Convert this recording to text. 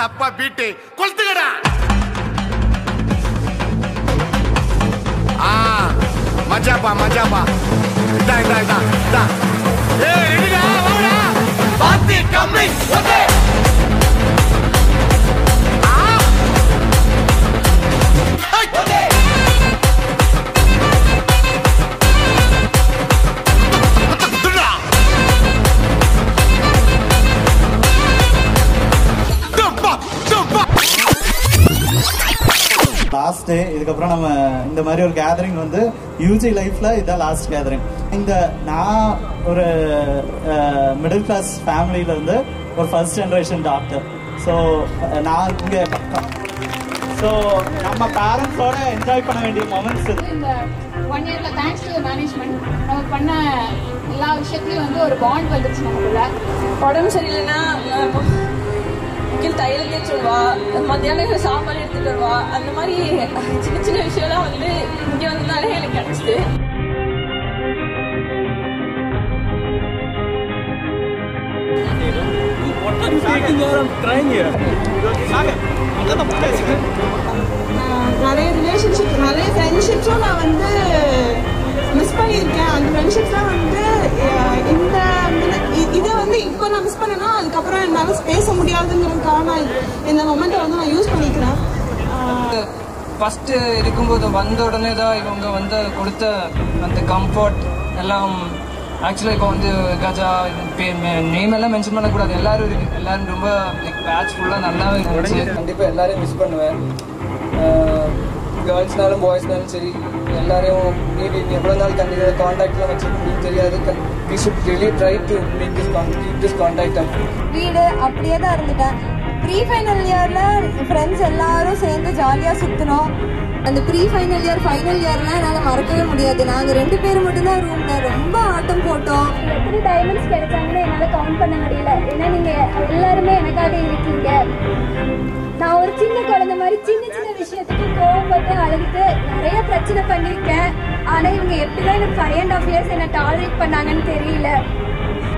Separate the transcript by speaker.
Speaker 1: சப்பா பீட்டு கொளுத்துக்கடா ஆ மஜாப்பா மஜாப்பா இதா இதா இதா இதா ஏய் ரெடிடா வாடா பாத்தி கம்மி ஓகே
Speaker 2: லாஸ்ட் டே இதுக்கப்புறம் நம்ம இந்த மாதிரி ஒரு கேதரிங் வந்து யூஜி லைஃப்ல இதான் லாஸ்ட் கேதரிங் இந்த நான் ஒரு மிடில் கிளாஸ் ஃபேமிலியில இருந்து ஒரு ஃபர்ஸ்ட் ஜெனரேஷன் டாக்டர் ஸோ நான் இங்கே ஸோ நம்ம பேரண்ட்ஸோட என்ஜாய் பண்ண வேண்டிய மொமெண்ட்ஸ் இது
Speaker 3: இந்த ஒன் இயர்ல தேங்க்ஸ் டு மேனேஜ்மெண்ட் நம்ம பண்ண எல்லா விஷயத்துலயும் வந்து ஒரு பாண்ட் வந்துருச்சு நமக்குள்ள
Speaker 4: உடம்பு சரியில்லைன்னா கீழ் தையல் தேய்ச்சி விடுவா மத்தியானம் சாம்பார் எடுத்துட்டு வருவா அந்த மாதிரி சின்ன சின்ன விஷயம்லாம் வந்து இங்கே வந்ததுனாலே எனக்கு கிடைச்சிது
Speaker 5: நிறைய ரிலேஷன்ஷிப் நிறைய ஃப்ரெண்ட்ஷிப்ஸும் நான் வந்து மிஸ் பண்ணியிருக்கேன் அந்த ஃப்ரெண்ட்ஷிப்ஸ்லாம் வந்து அஹ், இந்த minute- இ- இதை வந்து இப்போ நான் மிஸ் பண்ணேன்னா அதுக்கப்புறம் என்னால் பேச முடியாதுங்கிறதுக்காக நான் இந்த மொமெண்ட்டை வந்து நான் யூஸ் பண்ணிக்கிறேன் அஹ்,
Speaker 6: ஃபஸ்ட்டு இருக்கும்போது வந்த உடனே தான் இவங்க வந்து கொடுத்த அந்த கம்ஃபர்ட் எல்லாம் ஆக்சுவலாக இப்போ வந்து கஜா நேம் எல்லாம் மென்ஷன் பண்ணக்கூடாது எல்லாரும் இருக்கு எல்லாரும் ரொம்ப லைக் பேட்ச் ஃபுல்லாக நல்லாவே இருந்துச்சு கண்டிப்பாக எல்லாரையும் மிஸ் பண்ணுவேன் கேர்ள்ஸ்னாலும் பாய்ஸ்னாலும் சரி எல்லாரையும் மேபி எவ்வளோ நாள் கண்டிப்பாக காண்டாக்ட்லாம் வச்சுக்க முடியும் தெரியாது we should really try to make this keep this contact up
Speaker 7: வீடு அப்படியே தான் இருந்துட்டேன் ப்ரீ ஃபைனல் இயரில் ஃப்ரெண்ட்ஸ் எல்லாரும் சேர்ந்து ஜாலியாக சுற்றினோம் அந்த ப்ரீ ஃபைனல் இயர் ஃபைனல் இயர்லாம் என்னால் மறக்கவே முடியாது நாங்கள் ரெண்டு பேர் மட்டும்தான் ரூமில் ரொம்ப ஆட்டம் போட்டோம்
Speaker 8: எத்தனை டைமண்ட்ஸ் கிடைச்சாங்கன்னு என்னால் கவுண்ட் பண்ண முடியல ஏன்னா நீங்கள் எல்லாருமே எனக்காக இருக்கீங்க நான் ஒரு சின்ன குழந்தை மாதிரி சின்ன சின்ன விஷயத்துக்கு கோவப்பட்டு அழுதுட்டு நிறைய பிரச்சனை பண்ணியிருக்கேன் ஆனால் இவங்க எப்படிதான் எனக்கு ஃபைவ் அண்ட் ஆஃப் இயர்ஸ் என்னை டாலரேட் பண்ணாங்கன்னு தெரியல